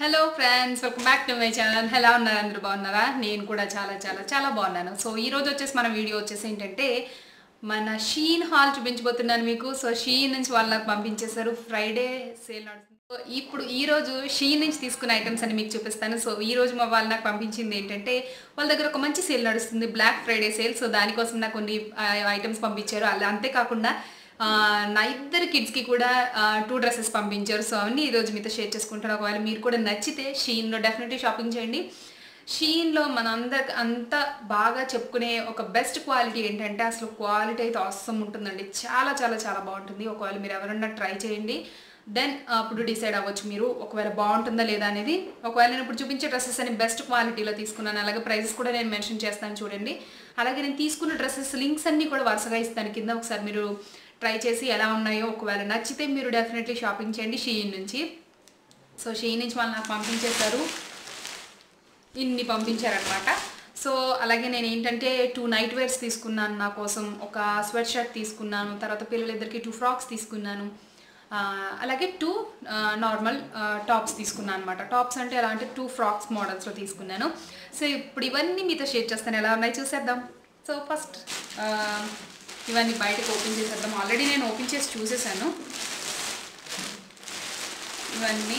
hello friends welcome back to my channel ఎలా ఉన్నారు అందరూ బాగున్నారా నేను కూడా చాలా చాలా చాలా బాగున్నాను సో ఈ రోజు వచ్చేసి మన వీడియో వచ్చేసి ఏంటంటే మన షీన్ హాల్ చూపించబోతున్నాను మీకు సో షీన్ నుంచి వాళ్ళు నాకు పంపించేశారు ఫ్రైడే సేల్ నడుస్తుంది సో ఇప్పుడు ఈ రోజు షీన్ నుంచి తీసుకున్న ఐటమ్స్ అని మీకు చూపిస్తాను సో ఈ రోజు మా వాళ్ళు నాకు పంపించింది ఏంటంటే వాళ్ళ దగ్గర ఒక మంచి సేల్ నడుస్తుంది బ్లాక్ ఫ్రైడే సేల్ సో దానికోసం నాకు కొన్ని ఐటమ్స్ పంపించారు అలా అంతేకాకుండా ఆ, నా ఇద్దరు కిడ్స్కి కూడా టూ డ్రెస్సెస్ పంపించారు సో అవన్నీ ఈరోజు మీతో షేర్ చేసుకుంటాను ఒకవేళ మీరు కూడా నచ్చితే షీన్లో డెఫినెట్లీ షాపింగ్ చేయండి షీన్లో మన అందరికి అంత బాగా చెప్పుకునే ఒక బెస్ట్ క్వాలిటీ ఏంటంటే అసలు క్వాలిటీ అయితే అవసరం ఉంటుందండి చాలా చాలా చాలా బాగుంటుంది ఒకవేళ మీరు ఎవరన్నా ట్రై చేయండి దెన్ అప్పుడు డిసైడ్ అవ్వచ్చు మీరు ఒకవేళ బాగుంటుందా లేదా అనేది ఒకవేళ నేను ఇప్పుడు చూపించే డ్రెస్సెస్ అని బెస్ట్ క్వాలిటీలో తీసుకున్నాను అలాగే ప్రైజెస్ కూడా నేను మెన్షన్ చేస్తాను చూడండి అలాగే నేను తీసుకున్న డ్రెస్సెస్ లింక్స్ అన్నీ కూడా వరుసగా ఇస్తాను కింద ఒకసారి మీరు ట్రై చేసి ఎలా ఉన్నాయో ఒకవేళ నచ్చితే మీరు డెఫినెట్లీ షాపింగ్ చేయండి షీయిన్ నుంచి సో షీయిన్ నుంచి వాళ్ళు నాకు పంపించేశారు ఇన్ని పంపించారనమాట సో అలాగే నేను ఏంటంటే టూ నైట్ వేర్స్ తీసుకున్నాను నా కోసం ఒక స్వెట్ షర్ట్ తీసుకున్నాను తర్వాత పిల్లలిద్దరికి టూ ఫ్రాక్స్ తీసుకున్నాను ఆ, అలాగే టూ నార్మల్ టాప్స్ తీసుకున్నాను అనమాట టాప్స్ అంటే ఎలా అంటే టూ ఫ్రాక్స్ మోడల్స్లో తీసుకున్నాను సో ఇప్పుడు ఇవన్నీ మీతో షేర్ చేస్తాను ఎలా ఉన్నాయి చూసేద్దాం సో ఫస్ట్ ఇవన్నీ బయటకు ఓపెన్ చేసేద్దాం ఆల్రెడీ నేను ఓపెన్ చేసి చూసేసాను ఇవన్నీ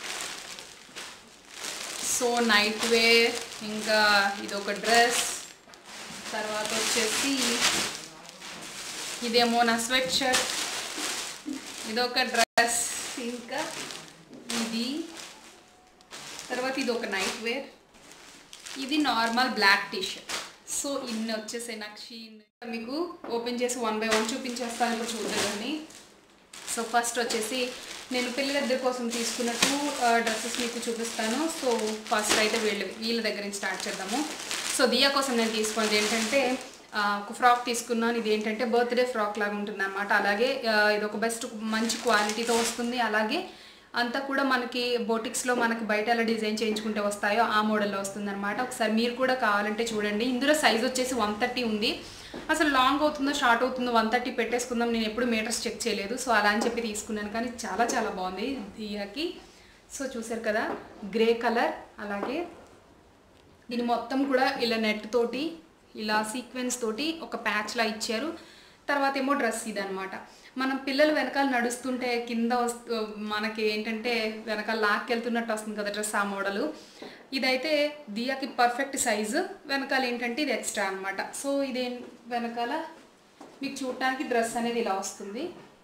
సో నైట్ వేర్ ఇంకా ఇది ఒక డ్రెస్ తర్వాత వచ్చేసి ఇదేమో నా స్వెట్ షర్ట్ ఇదొక డ్రెస్ ఇంకా ఇది తర్వాత ఇది ఒక నైట్ వేర్ ఇది normal black T shirt so ఇన్ని వచ్చేసాయి నాకు షీన్ మీకు ఓపెన్ చేసి వన్ బై వన్ చూపించేస్తాను ఇప్పుడు చూద్దామని సో ఫస్ట్ వచ్చేసి నేను పిల్లలిద్దరి కోసం తీసుకున్న టూ డ్రెస్సెస్ మీకు చూపిస్తాను సో ఫస్ట్ అయితే వీళ్ళ వీళ్ళ దగ్గర నుంచి స్టార్ట్ చేద్దాము సో దియా కోసం నేను తీసుకున్నది ఏంటంటే ఆ, ఒక ఫ్రాక్ తీసుకున్నాను ఇది ఏంటంటే బర్త్డే ఫ్రాక్ లాగా ఉంటుంది అనమాట అలాగే ఆ, ఇది ఒక బెస్ట్ మంచి క్వాలిటీతో వస్తుంది అలాగే అంతా కూడా మనకి బోటిక్స్లో మనకి బయట ఎలా డిజైన్ చేయించుకుంటే వస్తాయో ఆ మోడల్లో వస్తుంది అనమాట ఒకసారి మీరు కూడా కావాలంటే చూడండి ఇందులో సైజ్ వచ్చేసి వన్ థర్టీ ఉంది అసలు లాంగ్ అవుతుందో షార్ట్ అవుతుందో వన్ థర్టీ పెట్టేసుకుందాం నేను ఎప్పుడు మీటర్స్ చెక్ చేయలేదు సో అలా అని చెప్పి తీసుకున్నాను కానీ చాలా చాలా బాగుంది దియాకి సో చూసారు కదా గ్రే కలర్ అలాగే దీని మొత్తం కూడా ఇలా నెట్ తోటి ఇలా సీక్వెన్స్ తోటి ఒక ప్యాచ్లా ఇచ్చారు తర్వాత ఏమో డ్రెస్ ఇదనమాట మనం పిల్లలు వెనకాల నడుస్తుంటే కింద వస్తూ మనకి ఏంటంటే వెనకాల లాక్కెళ్తున్నట్టు వస్తుంది కదా డ్రెస్ ఆ మోడలు ఇదైతే దియాకి పర్ఫెక్ట్ సైజు వెనకాల ఏంటంటే ఇది ఎక్స్ట్రా అనమాట సో ఇదే వెనకాల మీకు చూడటానికి డ్రెస్ అనేది ఇలా వస్తుంది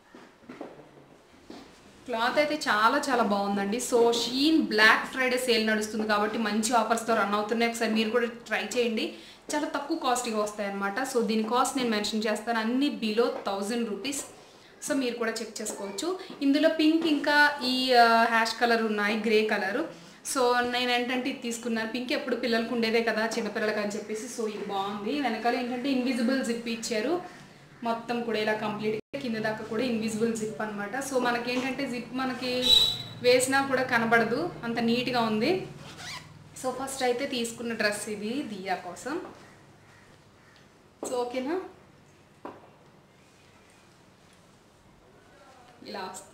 క్లాత్ అయితే చాలా చాలా బాగుందండి so Shein Black Friday sale నడుస్తుంది కాబట్టి మంచి ఆఫర్స్తో రన్ అవుతున్నాయి ఒకసారి మీరు కూడా ట్రై చేయండి చాలా తక్కువ కాస్ట్గా వస్తాయి అనమాట సో దీని కాస్ట్ నేను మెన్షన్ చేస్తాను అన్ని బిలో థౌజండ్ రూపీస్ సో మీరు కూడా చెక్ చేసుకోవచ్చు ఇందులో పింక్ ఇంకా ఈ హ్యాష్ కలర్ ఉన్నాయి గ్రే కలరు సో నేను ఏంటంటే ఇది తీసుకున్నాను పింక్ ఎప్పుడు పిల్లలకు ఉండేదే కదా చిన్నపిల్లలకి అని చెప్పేసి సో ఇది బాగుంది వెనకాల ఏంటంటే ఇన్విజిబుల్ జిప్ ఇచ్చారు మొత్తం కూడా ఇలా కంప్లీట్ కింద దాకా కూడా ఇన్విజిబుల్ జిప్ అనమాట సో మనకేంటంటే జిప్ మనకి వేసినా కూడా కనబడదు అంత నీట్గా ఉంది సో ఫస్ట్ అయితే తీసుకున్న డ్రెస్ ఇది దియా కోసం సో ఓకేనా ఇలా వస్తుంది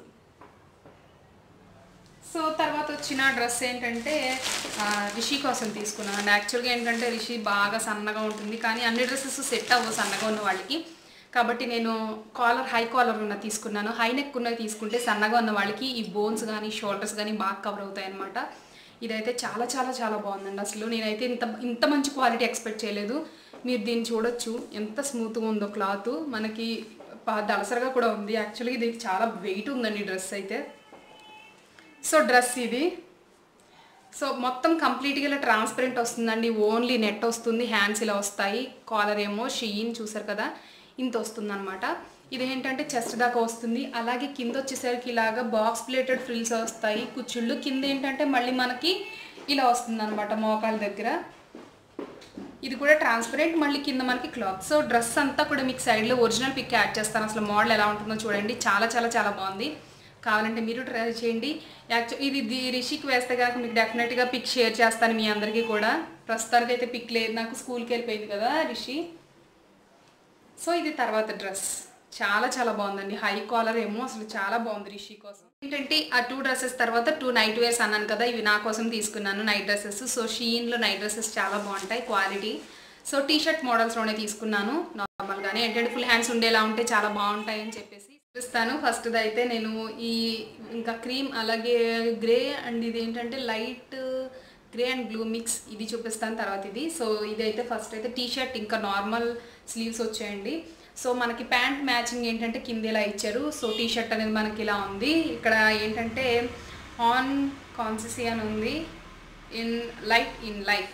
సో తర్వాత వచ్చిన డ్రెస్ ఏంటంటే ఆ, రిషి కోసం తీసుకున్నాను అండి యాక్చువల్గా ఏంటంటే రిషి బాగా సన్నగా ఉంటుంది కానీ అన్ని డ్రెస్సెస్ సెట్ అవ్వవు సన్నగా ఉన్న వాళ్ళకి కాబట్టి నేను కాలర్ హై కాలర్ ఉన్న తీసుకున్నాను హై నెక్ ఉన్నవి తీసుకుంటే సన్నగా ఉన్న వాళ్ళకి ఈ బోన్స్ కానీ షోల్డర్స్ కానీ బాగా కవర్ అవుతాయి అనమాట ఇదైతే చాలా చాలా చాలా బాగుందండి అసలు నేనైతే ఇంత ఇంత మంచి క్వాలిటీ ఎక్స్పెక్ట్ చేయలేదు మీరు దీన్ని చూడొచ్చు ఎంత స్మూత్గా ఉందో క్లాత్ మనకి ప- దళసరగా కూడా ఉంది యాక్చువల్గా ఇది చాలా వెయిట్ ఉందండి డ్రెస్ అయితే సో డ్రెస్ ఇది సో మొత్తం కంప్లీట్గా ఇలా ట్రాన్స్పరెంట్ వస్తుందండి ఓన్లీ నెట్ వస్తుంది హ్యాండ్స్ ఇలా వస్తాయి కాలర్ ఏమో షీన్ చూసారు కదా ఇంత వస్తుంది అనమాట ఇదేంటంటే చెస్ట్ దాకా వస్తుంది అలాగే కింద వచ్చేసరికి ఇలాగా బాక్స్ ప్లేటెడ్ ఫ్రిల్స్ వస్తాయి కుచ్చుళ్ళు కింద ఏంటంటే మళ్ళీ మనకి ఇలా వస్తుంది అనమాట మోకాళ్ళ దగ్గర ఇది కూడా ట్రాన్స్పరెంట్ మళ్ళీ కింద మనకి క్లాత్ సో డ్రెస్ అంతా కూడా మీకు సైడ్లో ఒరిజినల్ పిక్ యాడ్ చేస్తాను అసలు మోడల్ ఎలా ఉంటుందో చూడండి చాలా చాలా చాలా బాగుంది కావాలంటే మీరు ట్రై చేయండి యాక్చువల్ ఇది ది రిషికి వేస్తే కనుక మీకు డెఫినెట్గా పిక్ షేర్ చేస్తాను మీ అందరికీ కూడా ప్రస్తుతానికి అయితే పిక్ లేదు నాకు స్కూల్కి వెళ్ళిపోయింది కదా రిషి సో ఇది తర్వాత డ్రెస్ చాలా చాలా బాగుందండి హై కాలర్ ఏమో అసలు చాలా బాగుంది రిషి కోసం ఏంటంటే ఆ టూ డ్రెస్సెస్ తర్వాత టూ నైట్ వేర్స్ అన్నాను కదా ఇవి నా కోసం తీసుకున్నాను నైట్ డ్రెస్సెస్ సో షీన్లో నైట్ డ్రెస్సెస్ చాలా బాగుంటాయి క్వాలిటీ సో టీ షర్ట్ మోడల్స్లోనే తీసుకున్నాను నార్మల్గానే ఏంటంటే ఫుల్ హ్యాండ్స్ ఉండేలా ఉంటే చాలా బాగుంటాయి అని చెప్పేసి చూపిస్తాను ఫస్ట్ అయితే నేను ఈ ఇంకా క్రీమ్ అలాగే గ్రే అండ్ ఇది ఏంటంటే light grey and blue mix ఇది చూపిస్తాను తర్వాత ఇది సో ఇదైతే ఫస్ట్ అయితే టీ షర్ట్ ఇంకా నార్మల్ స్లీవ్స్ వచ్చాయండి సో మనకి ప్యాంట్ మ్యాచింగ్ ఏంటంటే కింద ఇలా ఇచ్చారు సో టీ షర్ట్ అనేది మనకి ఇలా ఉంది ఇక్కడ ఏంటంటే ఆన్ కాన్సెసీ అని ఉంది in light in life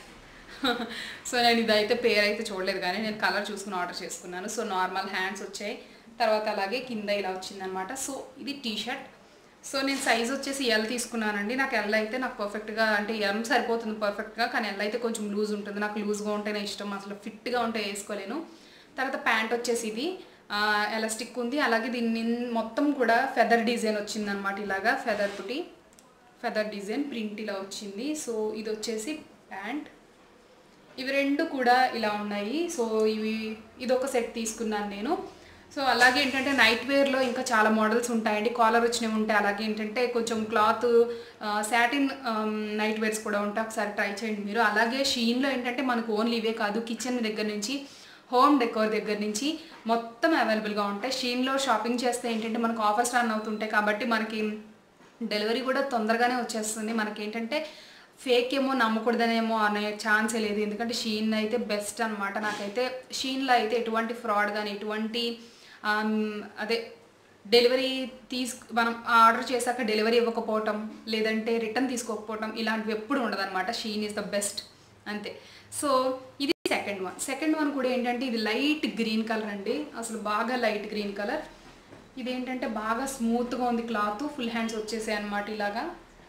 so నేను ఇదైతే పేరు అయితే చూడలేదు కానీ నేను కలర్ చూసుకుని ఆర్డర్ చేసుకున్నాను సో నార్మల్ హ్యాండ్స్ వచ్చాయి తర్వాత అలాగే కింద ఇలా వచ్చిందనమాట సో ఇది టీ షర్ట్ సో నేను సైజ్ వచ్చేసి ఎల్ తీసుకున్నానండి నాకు ఎల్ అయితే నాకు పర్ఫెక్ట్గా అంటే ఎం సరిపోతుంది పర్ఫెక్ట్గా కానీ ఎల్ అయితే కొంచెం లూజ్ ఉంటుంది నాకు లూజ్గా ఉంటేనే ఇష్టం అసలు ఫిట్గా ఉంటే వేసుకోలేను తర్వాత ప్యాంట్ వచ్చేసి ఇది ఎలాస్టిక్ ఉంది అలాగే దీన్ని మొత్తం కూడా ఫెదర్ డిజైన్ వచ్చిందనమాట ఇలాగా ఫెదర్ తోటి ఫెదర్ డిజైన్ ప్రింట్ ఇలా వచ్చింది సో ఇది వచ్చేసి ప్యాంట్ ఇవి రెండు కూడా ఇలా ఉన్నాయి సో ఇవి ఇది ఒక సెట్ తీసుకున్నాను నేను సో అలాగే ఏంటంటే నైట్ వేర్లో ఇంకా చాలా మోడల్స్ ఉంటాయండి కాలర్ వచ్చినవి ఉంటాయి అలాగే ఏంటంటే కొంచెం క్లాత్ శాటిన్ నైట్ వేర్స్ కూడా ఉంటాయి ఒకసారి ట్రై చేయండి మీరు అలాగే షీన్లో ఏంటంటే మనకు ఓన్లీ ఇవే కాదు కిచెన్ దగ్గర నుంచి హోమ్ డెకోర్ దగ్గర నుంచి మొత్తం అవైలబుల్గా ఉంటాయి షీన్లో షాపింగ్ చేస్తే ఏంటంటే మనకు ఆఫర్స్ రన్ అవుతుంటాయి కాబట్టి మనకి డెలివరీ కూడా తొందరగానే వచ్చేస్తుంది మనకి ఏంటంటే ఫేక్ ఏమో నమ్మకూడదనేమో అనే ఛాన్సే లేదు ఎందుకంటే షీన్ అయితే బెస్ట్ అనమాట నాకైతే షీన్లో అయితే ఎటువంటి ఫ్రాడ్ కానీ ఎటువంటి ఆమ్, అదే డెలివరీ తీసు మనం ఆర్డర్ చేశాక డెలివరీ ఇవ్వకపోవటం లేదంటే రిటర్న్ తీసుకోకపోవటం ఇలాంటివి ఎప్పుడు ఉండదన్నమాట షీన్ ఈజ్ ద బెస్ట్ అంతే సో ఇది సెకండ్ వన్ సెకండ్ వన్ కూడా ఏంటంటే ఇది లైట్ గ్రీన్ కలర్ అండి అసలు బాగా లైట్ గ్రీన్ కలర్ ఇదేంటంటే బాగా స్మూత్గా ఉంది క్లాత్ ఫుల్ హ్యాండ్స్ వచ్చేసాయి అనమాట ఇలాగా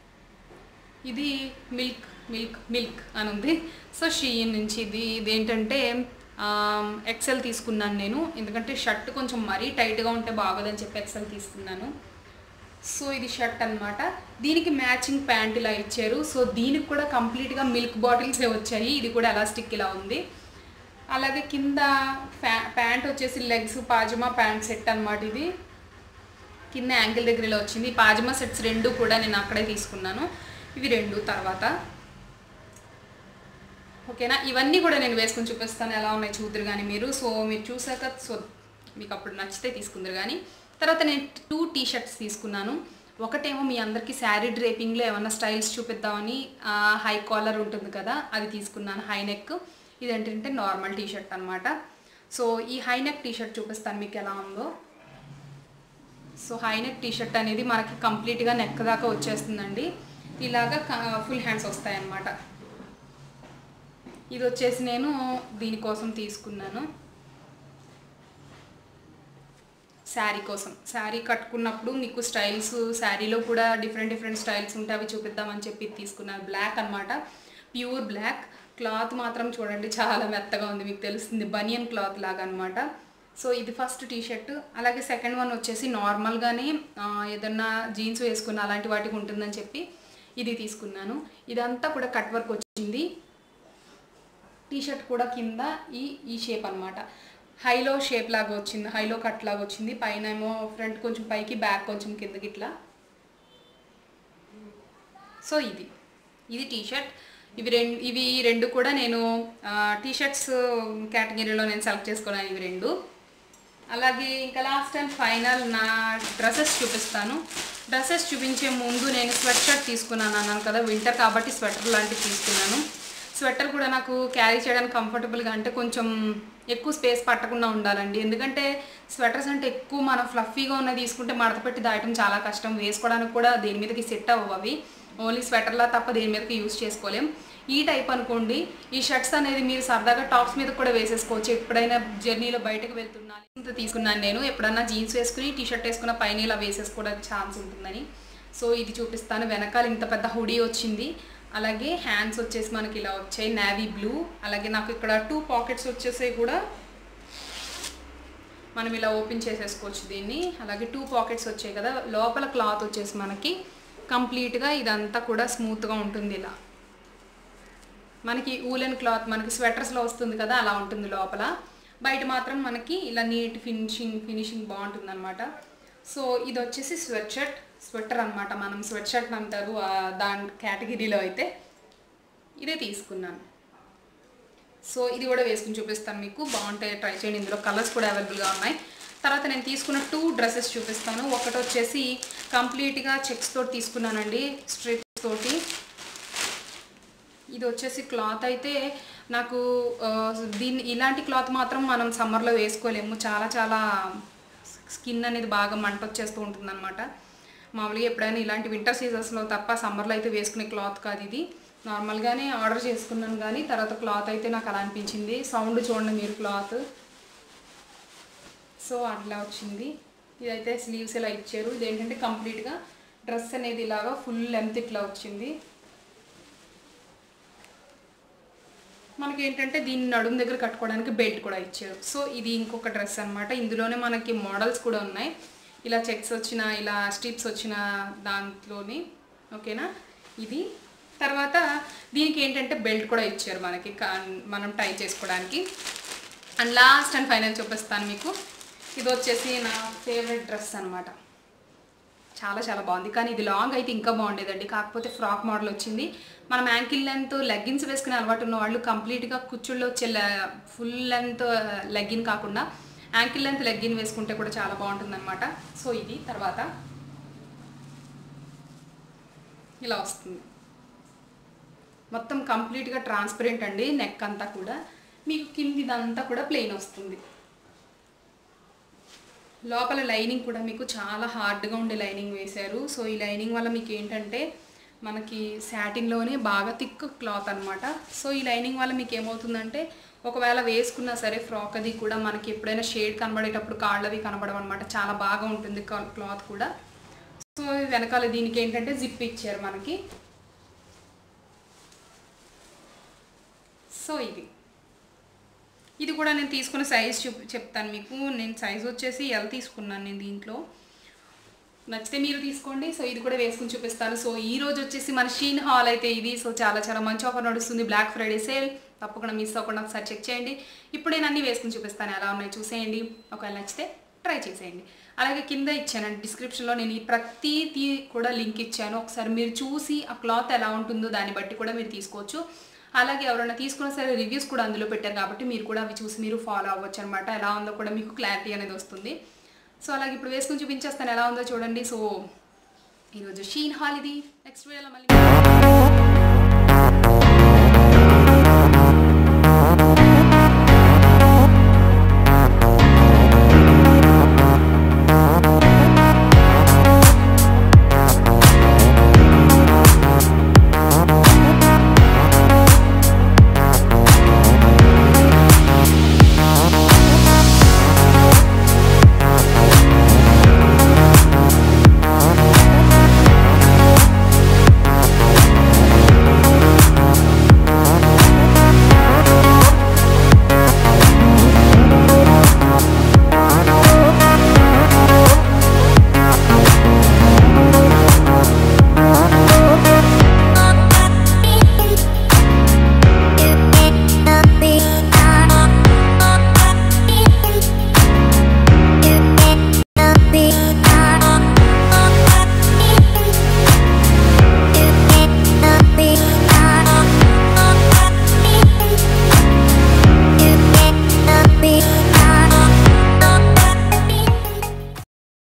ఇది మిల్క్ మిల్క్ మిల్క్ అని ఉంది సో షీన్ నుంచి ఇది ఇదేంటంటే ఎక్సెల్ తీసుకున్నాను నేను ఎందుకంటే షర్ట్ కొంచెం మరీ టైట్గా ఉంటే బాగోదని చెప్పి ఎక్సెల్ తీసుకున్నాను సో ఇది షర్ట్ అన్నమాట దీనికి మ్యాచింగ్ ప్యాంట్ ఇలా ఇచ్చారు సో దీనికి కూడా కంప్లీట్గా మిల్క్ బాటిల్సే వచ్చాయి ఇది కూడా ఎలాస్టిక్ ఇలా ఉంది అలాగే కింద ఫ్యా ప్యాంట్ వచ్చేసి లెగ్స్ పాజమా ప్యాంట్ సెట్ అన్నమాట ఇది కింద యాంగిల్ దగ్గర ఇలా వచ్చింది ఈ పాజమా సెట్స్ రెండు కూడా నేను అక్కడే తీసుకున్నాను ఇవి రెండు తర్వాత ఓకేనా ఇవన్నీ కూడా నేను వేసుకొని చూపిస్తాను ఎలా ఉన్నాయి చూద్దరు కానీ మీరు సో మీరు చూసాక సో మీకు అప్పుడు నచ్చితే తీసుకుందరు కానీ తర్వాత నేను టూ టీ షర్ట్స్ తీసుకున్నాను ఒకటేమో మీ అందరికీ శారీ డ్రేపింగ్లో ఏమన్నా స్టైల్స్ చూపిద్దామని హై కాలర్ ఉంటుంది కదా అది తీసుకున్నాను హై నెక్ ఇదేంటంటే నార్మల్ టీ షర్ట్ అనమాట సో ఈ హై నెక్ టీ షర్ట్ చూపిస్తాను మీకు ఎలా ఉందో so high neck T shirt అనేది మనకి కంప్లీట్గా నెక్ దాకా వచ్చేస్తుందండి ఇలాగా ఫుల్ హ్యాండ్స్ వస్తాయన్నమాట ఇది వచ్చేసి నేను దీనికోసం తీసుకున్నాను శారీ కోసం శారీ కట్టుకున్నప్పుడు మీకు స్టైల్స్ శారీలో కూడా డిఫరెంట్ డిఫరెంట్ స్టైల్స్ ఉంటాయి అవి చూపిద్దామని చెప్పి ఇది తీసుకున్నాను బ్లాక్ అన్నమాట ప్యూర్ బ్లాక్ క్లాత్ మాత్రం చూడండి చాలా మెత్తగా ఉంది మీకు తెలుస్తుంది బనియన్ క్లాత్ లాగా అనమాట సో ఇది ఫస్ట్ టీ షర్ట్ అలాగే సెకండ్ వన్ వచ్చేసి నార్మల్గానే ఆ, ఏదన్నా జీన్స్ వేసుకున్న అలాంటి వాటికి ఉంటుందని చెప్పి ఇది తీసుకున్నాను ఇదంతా కూడా కట్ వర్క్ వచ్చింది టీ షర్ట్ కూడా కింద ఈ ఈ షేప్ అన్నమాట హైలో షేప్ లాగా వచ్చింది హైలో కట్ లాగా వచ్చింది పైన ఏమో ఫ్రంట్ కొంచెం పైకి బ్యాక్ కొంచెం కిందకి ఇట్లా సో ఇది ఇది టీ షర్ట్ ఇవి రెండు ఇవి రెండు కూడా నేను టీ షర్ట్స్ కేటగిరీలో నేను సెలెక్ట్ చేసుకున్నాను ఇవి రెండు అలాగే ఇంకా లాస్ట్ అండ్ ఫైనల్ నా డ్రెస్సెస్ చూపిస్తాను డ్రెస్సెస్ చూపించే ముందు నేను స్వెట్ షర్ట్ తీసుకున్నాను అన్నాను కదా వింటర్ కాబట్టి స్వెటర్ లాంటివి తీసుకున్నాను స్వెటర్ కూడా నాకు క్యారీ చేయడానికి కంఫర్టబుల్గా అంటే కొంచెం ఎక్కువ స్పేస్ పట్టకుండా ఉండాలండి ఎందుకంటే స్వెటర్స్ అంటే ఎక్కువ మనం ఫ్లఫీగా ఉన్న తీసుకుంటే మడత పెట్టి దాయటం చాలా కష్టం వేసుకోవడానికి కూడా దేని మీదకి సెట్ అవ్వవు అవి ఓన్లీ స్వెటర్లా తప్ప దేని మీదకి యూస్ చేసుకోలేం ఈ టైప్ అనుకోండి ఈ షర్ట్స్ అనేది మీరు సరదాగా టాప్స్ మీద కూడా వేసేసుకోవచ్చు ఎప్పుడైనా జర్నీలో బయటకు వెళ్తున్నా ఇంత తీసుకున్నాను నేను ఎప్పుడన్నా జీన్స్ వేసుకుని టీ షర్ట్ వేసుకున్న పైన ఇలా వేసేసుకోవడానికి ఛాన్స్ ఉంటుందని సో ఇది చూపిస్తాను వెనకాల ఇంత పెద్ద హుడీ వచ్చింది అలాగే హ్యాండ్స్ వచ్చేసి మనకి ఇలా వచ్చాయి నావీ బ్లూ అలాగే నాకు ఇక్కడ టూ పాకెట్స్ వచ్చేసాయి కూడా మనం ఇలా ఓపెన్ చేసేసుకోవచ్చు దీన్ని అలాగే టూ పాకెట్స్ వచ్చాయి కదా లోపల క్లాత్ వచ్చేసి మనకి కంప్లీట్గా ఇదంతా కూడా స్మూత్గా ఉంటుంది ఇలా మనకి ఊలెన్ క్లాత్ మనకి స్వెటర్స్లో వస్తుంది కదా అలా ఉంటుంది లోపల బయట మాత్రం మనకి ఇలా నీట్ ఫినిషింగ్ ఫినిషింగ్ బాగుంటుంది అనమాట సో ఇది వచ్చేసి స్వెట్ షర్ట్ స్వెటర్ అనమాట మనం స్వెట్ షర్ట్ అంటారు ఆ దాని కేటగిరీలో అయితే ఇదే తీసుకున్నాను సో ఇది కూడా వేసుకుని చూపిస్తాను మీకు బాగుంటాయి ట్రై చేయండి ఇందులో కలర్స్ కూడా అవైలబుల్గా ఉన్నాయి తర్వాత నేను తీసుకున్న టూ డ్రెస్సెస్ చూపిస్తాను ఒకటి వచ్చేసి కంప్లీట్గా చెక్స్ తోటి తీసుకున్నానండి స్ట్రిప్స్ తోటి ఇది వచ్చేసి క్లాత్ అయితే నాకు ఆ, దీన్ని ఇలాంటి క్లాత్ మాత్రం మనం సమ్మర్లో వేసుకోలేము చాలా చాలా స్కిన్ అనేది బాగా మంట వచ్చేస్తూ ఉంటుంది అనమాట మామూలుగా ఎప్పుడైనా ఇలాంటి వింటర్ సీజన్స్లో తప్ప సమ్మర్లో అయితే వేసుకునే క్లాత్ కాదు ఇది నార్మల్గానే ఆర్డర్ చేసుకున్నాను కానీ తర్వాత క్లాత్ అయితే నాకు అలా అనిపించింది సౌండ్ చూడండి మీరు క్లాత్ సో అట్లా వచ్చింది ఇదైతే స్లీవ్స్ ఇలా ఇచ్చారు ఇదేంటంటే కంప్లీట్గా డ్రెస్ అనేది ఇలాగా ఫుల్ లెంత్ ఇట్లా వచ్చింది మనకి ఏంటంటే దీన్ని నడుము దగ్గర కట్టుకోవడానికి బెల్ట్ కూడా ఇచ్చారు సో ఇది ఇంకొక డ్రెస్ అన్నమాట ఇందులోనే మనకి మోడల్స్ కూడా ఉన్నాయి ఇలా చెక్స్ వచ్చిన ఇలా స్ట్రిప్స్ వచ్చిన దాంట్లోని ఓకేనా ఇది తర్వాత దీనికి ఏంటంటే బెల్ట్ కూడా ఇచ్చారు మనకి కా- మనం టై చేసుకోవడానికి అండ్ లాస్ట్ అండ్ ఫైనల్ చూపిస్తాను మీకు ఇది వచ్చేసి నా ఫేవరెట్ డ్రెస్ అన్నమాట చాలా చాలా బాగుంది కానీ ఇది లాంగ్ అయితే ఇంకా బాగుండేదండి కాకపోతే ఫ్రాక్ మోడల్ వచ్చింది మనం యాంకిల్ లెంత్ లెగ్గిన్స్ వేసుకునే అలవాటు ఉన్న వాళ్ళు కంప్లీట్గా కుచ్చుల్లో వచ్చే ఫుల్ లెంత్ లెగ్గిన్ కాకుండా యాంకిల్ లెంత్ లెగ్గిన్ వేసుకుంటే కూడా చాలా బాగుంటుంది అనమాట సో ఇది తర్వాత ఇలా వస్తుంది మొత్తం కంప్లీట్గా ట్రాన్స్పరెంట్ అండి నెక్ అంతా కూడా మీకు కిందిదంతా కూడా ప్లెయిన్ వస్తుంది లోపల లైనింగ్ కూడా మీకు చాలా హార్డ్గా ఉండే లైనింగ్ వేశారు సో ఈ లైనింగ్ వల్ల మీకు ఏంటంటే మనకి శాటిన్లోనే బాగా థిక్ క్లాత్ అనమాట సో ఈ లైనింగ్ వల్ల మీకు ఏమవుతుందంటే ఒకవేళ వేసుకున్నా సరే ఫ్రాక్ అది కూడా మనకి ఎప్పుడైనా షేడ్ కనబడేటప్పుడు కాళ్ళవి కనబడవు అనమాట చాలా బాగా ఉంటుంది క్లాత్ కూడా సో వెనకాల దీనికి ఏంటంటే జిప్ ఇచ్చారు మనకి సో ఇది ఇది కూడా నేను తీసుకున్న సైజ్ చూప్ చెప్తాను మీకు నేను సైజ్ వచ్చేసి ఎల్ తీసుకున్నాను నేను దీంట్లో నచ్చితే మీరు తీసుకోండి సో ఇది కూడా వేసుకుని చూపిస్తాను సో ఈ రోజు వచ్చేసి మన షీన్ హాల్ అయితే ఇది సో చాలా చాలా మంచి ఆఫర్ నడుస్తుంది బ్లాక్ ఫ్రైడే సేల్ తప్పకుండా మిస్ అవ్వకుండా ఒకసారి చెక్ చేయండి ఇప్పుడు నేను అన్ని వేసుకుని చూపిస్తాను ఎలా ఉన్నాయి చూసేయండి ఒకవేళ నచ్చితే ట్రై చేసేయండి అలాగే కింద ఇచ్చానండి డిస్క్రిప్షన్లో నేను ఈ ప్రతిదీ కూడా లింక్ ఇచ్చాను ఒకసారి మీరు చూసి ఆ క్లాత్ ఎలా ఉంటుందో దాన్ని బట్టి కూడా మీరు తీసుకోవచ్చు అలాగే ఎవరైనా తీసుకున్న సరే రివ్యూస్ కూడా అందులో పెట్టారు కాబట్టి మీరు కూడా అవి చూసి మీరు ఫాలో అవ్వచ్చు అనమాట ఎలా ఉందో కూడా మీకు క్లారిటీ అనేది వస్తుంది సో అలాగే ఇప్పుడు వేసుకుని చూపించేస్తాను ఎలా ఉందో చూడండి సో ఈరోజు షీన్ హాల్ ఇది నెక్స్ట్ వీడియోలో మళ్ళీ